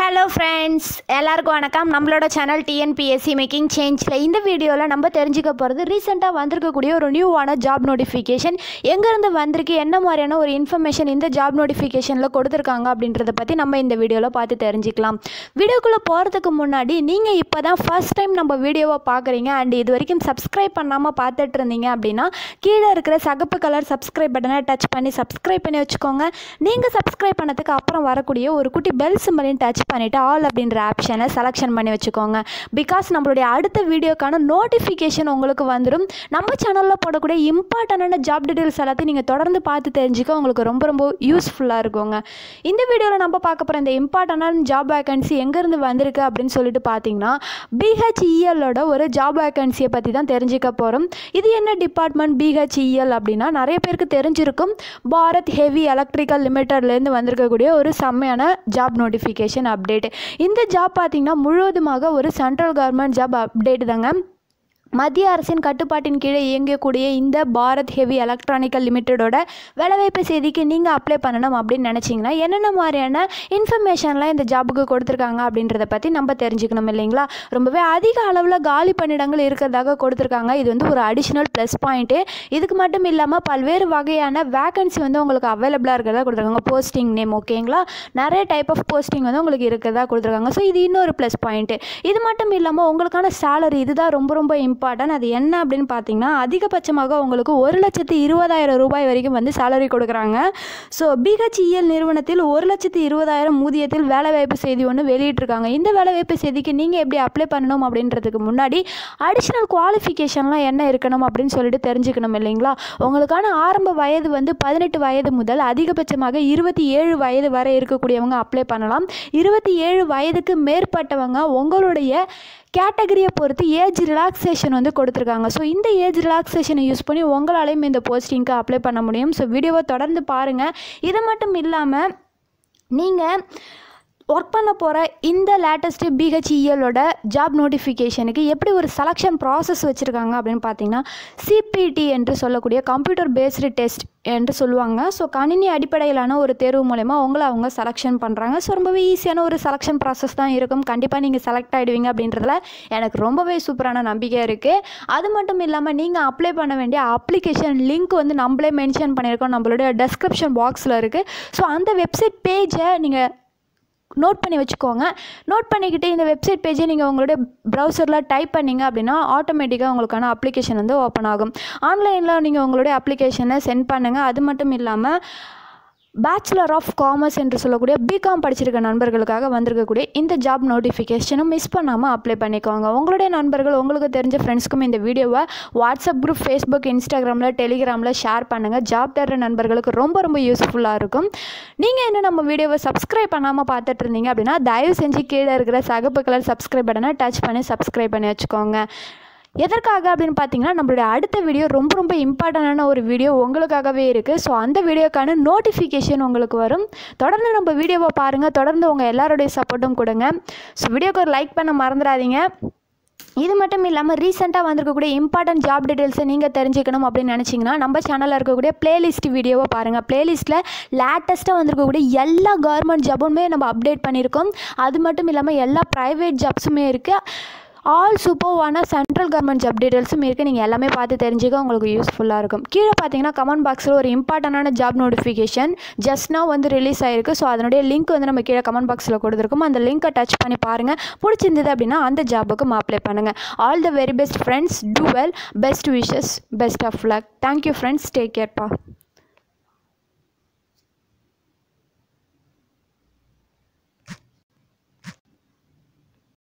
hello friends எல்லாருக்கும் வணக்கம் நம்மளோட சேனல் டிஎன்பிஎஸ்சி மேக்கிங் சேஞ்சில் இந்த வீடியோவில் நம்ம தெரிஞ்சுக்க போகிறது ரீசெண்டாக வந்திருக்கக்கூடிய ஒரு நியூவான ஜாப் நோட்டிஃபிகேஷன் எங்கேருந்து வந்திருக்கு என்ன மாதிரியான ஒரு இன்ஃபர்மேஷன் இந்த ஜாப் நோட்டிஃபிகேஷனில் கொடுத்துருக்காங்க அப்படின்றத பற்றி நம்ம இந்த வீடியோவில் பார்த்து தெரிஞ்சுக்கலாம் வீடியோக்குள்ளே போகிறதுக்கு முன்னாடி நீங்கள் இப்போ தான் ஃபர்ஸ்ட் டைம் நம்ம வீடியோவை பார்க்குறீங்க அண்ட் இது வரைக்கும் சப்ஸ்கிரைப் பண்ணாமல் பார்த்துட்டு இருந்தீங்க அப்படின்னா கீழே இருக்கிற சகப்பு கலர் சப்ஸ்கிரைப் பட்டனை டச் பண்ணி சப்ஸ்கிரைப் பண்ணி வச்சுக்கோங்க நீங்கள் சப்ஸ்கிரைப் பண்ணதுக்கு அப்புறம் வரக்கூடிய ஒரு குட்டி பெல் சிம்பலையும் டச் பண்ணிவிட்டு ஆல் அப்படின்ற ஆப்ஷனை செலெக்ஷன் பண்ணி வச்சுக்கோங்க பிகாஸ் நம்மளுடைய அடுத்த வீடியோக்கான நோட்டிஃபிகேஷன் உங்களுக்கு வந்துடும் நம்ம சேனலில் போடக்கூடிய இம்பார்ட்டண்டான ஜாப் டீட்டெயில்ஸ் எல்லாத்தையும் நீங்கள் தொடர்ந்து பார்த்து தெரிஞ்சுக்க உங்களுக்கு ரொம்ப ரொம்ப யூஸ்ஃபுல்லாக இருக்குங்க இந்த வீடியோவில் நம்ம பார்க்க போகிற இந்த இம்பார்ட்டண்டான ஜாப் வேகன்சி எங்கேருந்து வந்திருக்கு அப்படின்னு சொல்லிட்டு பார்த்தீங்கன்னா பிஹெச்இஎல்லோட ஒரு ஜாப் வேகன்சியை பற்றி தான் தெரிஞ்சுக்க போகிறோம் இது என்ன டிபார்ட்மெண்ட் பிஹெச்இஎல் அப்படின்னா நிறைய பேருக்கு தெரிஞ்சிருக்கும் பாரத் ஹெவி எலக்ட்ரிக்கல் லிமிட்டட்லேருந்து வந்திருக்கக்கூடிய ஒரு செம்மையான ஜாப் நோட்டிஃபிகேஷன் அப்டேட் இந்த ஜாப் பார்த்தீங்கன்னா முழுவதுமாக ஒரு சென்ட்ரல் கவர்மெண்ட் ஜாப் அப்டேட் தாங்க மத்திய அரசின் கட்டுப்பாட்டின் கீழே இயங்கக்கூடிய இந்த பாரத் ஹெவி எலக்ட்ரானிக்கல் லிமிட்டடோட வேலைவாய்ப்பு செய்திக்கு நீங்கள் அப்ளை பண்ணணும் அப்படின்னு நினச்சிங்கன்னா என்னென்ன மாதிரியான இன்ஃபர்மேஷன்லாம் இந்த ஜாபுக்கு கொடுத்துருக்காங்க அப்படின்றத பற்றி நம்ம தெரிஞ்சுக்கணும் இல்லைங்களா ரொம்பவே அதிக அளவில் காலி பணியிடங்கள் இருக்கிறதாக கொடுத்துருக்காங்க இது வந்து ஒரு அடிஷ்னல் ப்ளஸ் பாயிண்ட்டு இதுக்கு மட்டும் இல்லாமல் பல்வேறு வகையான வேகன்சி வந்து உங்களுக்கு அவைலபிளாக இருக்கிறதா கொடுத்துருக்காங்க போஸ்டிங் நேம் ஓகேங்களா நிறைய டைப் ஆஃப் போஸ்டிங் வந்து உங்களுக்கு இருக்கிறதா கொடுத்துருக்காங்க ஸோ இது இன்னொரு ப்ளஸ் பாயிண்ட்டு இது மட்டும் இல்லாமல் உங்களுக்கான சேலரி இதுதான் ரொம்ப ரொம்ப இம்பார்ட்டன்ட் அது என்ன அப்படின்னு பார்த்தீங்கன்னா அதிகபட்சமாக உங்களுக்கு ஒரு லட்சத்து இருபதாயிரம் ரூபாய் வரைக்கும் வந்து சேலரி கொடுக்குறாங்க ஸோ பிஹெச்இஎல் நிறுவனத்தில் ஒரு லட்சத்து இருபதாயிரம் ஊதியத்தில் வேலைவாய்ப்பு செய்தி ஒன்று வெளியிட்டிருக்காங்க இந்த வேலைவாய்ப்பு செய்திக்கு நீங்கள் எப்படி அப்ளை பண்ணணும் அப்படின்றதுக்கு முன்னாடி அடிஷ்னல் குவாலிஃபிகேஷன்லாம் என்ன இருக்கணும் அப்படின்னு சொல்லிட்டு தெரிஞ்சுக்கணும் இல்லைங்களா உங்களுக்கான ஆரம்ப வயது வந்து பதினெட்டு வயது முதல் அதிகபட்சமாக இருபத்தி ஏழு வயது வரை இருக்கக்கூடியவங்க அப்ளை பண்ணலாம் இருபத்தி ஏழு வயதுக்கு மேற்பட்டவங்க உங்களுடைய கேட்டகரியை பொறுத்து ஏஜ் ரிலாக்ஸேஷன் வந்து கொடுத்துருக்காங்க ஸோ இந்த ஏஜ் ரிலாக்ஸேஷனை யூஸ் பண்ணி உங்களாலையும் இந்த போஸ்டிங்க்கு அப்ளை பண்ண முடியும் ஸோ வீடியோவை தொடர்ந்து பாருங்கள் இது மட்டும் இல்லாமல் நீங்கள் ஒர்க் பண்ண போகிற இந்த லேட்டஸ்ட்டு பிஹெச்இஎலோட ஜாப் நோட்டிஃபிகேஷனுக்கு எப்படி ஒரு செலெக்ஷன் ப்ராசஸ் வச்சுருக்காங்க அப்படின்னு பார்த்தீங்கன்னா சிபிடி என்று சொல்லக்கூடிய கம்ப்யூட்டர் பேஸ்டு டெஸ்ட் என்று சொல்லுவாங்க ஸோ கணினி அடிப்படையிலான ஒரு தேர்வு மூலயமா உங்களை அவங்க செலெக்ஷன் பண்ணுறாங்க ஸோ ரொம்பவே ஈஸியான ஒரு செலெக்ஷன் ப்ராசஸ் தான் இருக்கும் கண்டிப்பாக நீங்கள் செலக்ட் ஆகிடுவீங்க அப்படின்றதுல எனக்கு ரொம்பவே சூப்பரான நம்பிக்கை இருக்குது அது மட்டும் இல்லாமல் நீங்கள் அப்ளை பண்ண வேண்டிய அப்ளிகேஷன் லிங்க் வந்து நம்மளே மென்ஷன் பண்ணியிருக்கோம் நம்மளுடைய டெஸ்கிரிப்ஷன் பாக்ஸில் இருக்குது ஸோ அந்த வெப்சைட் பேஜை நீங்கள் நோட் பண்ணி வச்சுக்கோங்க நோட் பண்ணிக்கிட்டு இந்த வெப்சைட் பேஜை நீங்கள் உங்களுடைய ப்ரௌசரில் டைப் பண்ணிங்க அப்படின்னா ஆட்டோமேட்டிக்காக உங்களுக்கான அப்ளிகேஷன் வந்து ஓப்பன் ஆகும் ஆன்லைனில் நீங்கள் உங்களுடைய அப்ளிகேஷனை சென்ட் பண்ணுங்கள் அது மட்டும் இல்லாமல் பேச்சுலர் ஆஃப் காமர்ஸ் என்று சொல்லக்கூடிய பிகாம் படிச்சிருக்க நண்பர்களுக்காக வந்திருக்கக்கூடிய இந்த ஜாப் நோட்டிஃபிகேஷனும் மிஸ் பண்ணாமல் அப்ளை பண்ணிக்கோங்க உங்களுடைய நண்பர்கள் உங்களுக்கு தெரிஞ்ச ஃப்ரெண்ட்ஸ்க்கும் இந்த வீடியோவை வாட்ஸ்அப் குரூப் ஃபேஸ்புக் இன்ஸ்டாகிராமில் டெலிகிராமில் ஷேர் பண்ணுங்கள் ஜாப் தேடுற நண்பர்களுக்கு ரொம்ப ரொம்ப யூஸ்ஃபுல்லாக இருக்கும் நீங்கள் இன்னும் நம்ம வீடியோவை சப்ஸ்கிரைப் பண்ணாமல் பார்த்துட்டு இருந்தீங்க அப்படின்னா தயவு செஞ்சு கீழே இருக்கிற சகப்பு கலர் சப்ஸ்கிரைப் பட்டனை டச் பண்ணி சப்ஸ்கிரைப் பண்ணி வச்சுக்கோங்க எதற்காக அப்படின்னு பார்த்தீங்கன்னா நம்மளுடைய அடுத்த வீடியோ ரொம்ப ரொம்ப இம்பார்ட்டண்டான ஒரு வீடியோ உங்களுக்காகவே இருக்குது ஸோ அந்த வீடியோக்கான நோட்டிஃபிகேஷன் உங்களுக்கு வரும் தொடர்ந்து நம்ம வீடியோவை பாருங்கள் தொடர்ந்து உங்கள் எல்லாருடைய சப்போர்ட்டும் கொடுங்க ஸோ வீடியோக்கு ஒரு லைக் பண்ண மறந்துடாதீங்க இது மட்டும் இல்லாமல் ரீசெண்டாக வந்திருக்கக்கூடிய இம்பார்ட்டன்ட் ஜாப் டீட்டெயில்ஸை நீங்கள் தெரிஞ்சுக்கணும் அப்படின்னு நினச்சிங்கன்னா நம்ம சேனலில் இருக்கக்கூடிய பிளேலிஸ்ட் வீடியோவை பாருங்கள் பிளேலிஸ்ட்டில் லேட்டஸ்ட்டாக வந்திருக்கக்கூடிய எல்லா கவர்மெண்ட் ஜாபுமே நம்ம அப்டேட் பண்ணியிருக்கோம் அது மட்டும் இல்லாமல் எல்லா ப்ரைவேட் ஜாப்ஸுமே இருக்குது ஆல் சூப்பர்வான சென்ட்ரல் கவர்மெண்ட் ஜாப் டீட்டெயில்ஸும் இருக்குது நீங்கள் எல்லாமே பார்த்து தெரிஞ்சுக்க உங்களுக்கு யூஸ்ஃபுல்லாக இருக்கும் கீழே பார்த்தீங்கன்னா கமெண்ட் பாக்ஸில் ஒரு இம்பார்ட்டண்டான ஜாப் நோட்டிஃபிகேஷன் ஜஸ்ட் now வந்து ரிலீஸ் ஆயிருக்கு ஸோ அதனுடைய லிங்க் வந்து நம்ம கீழே கமெண்ட் பாக்ஸில் கொடுத்துருக்கோம் அந்த லிங்க்கை டச் பண்ணி பாருங்கள் பிடிச்சிருந்தது அப்படின்னா அந்த ஜாபுக்கு அப்ளை பண்ணுங்கள் all the very best friends do well best wishes best of luck thank you friends take கேர்ப்பா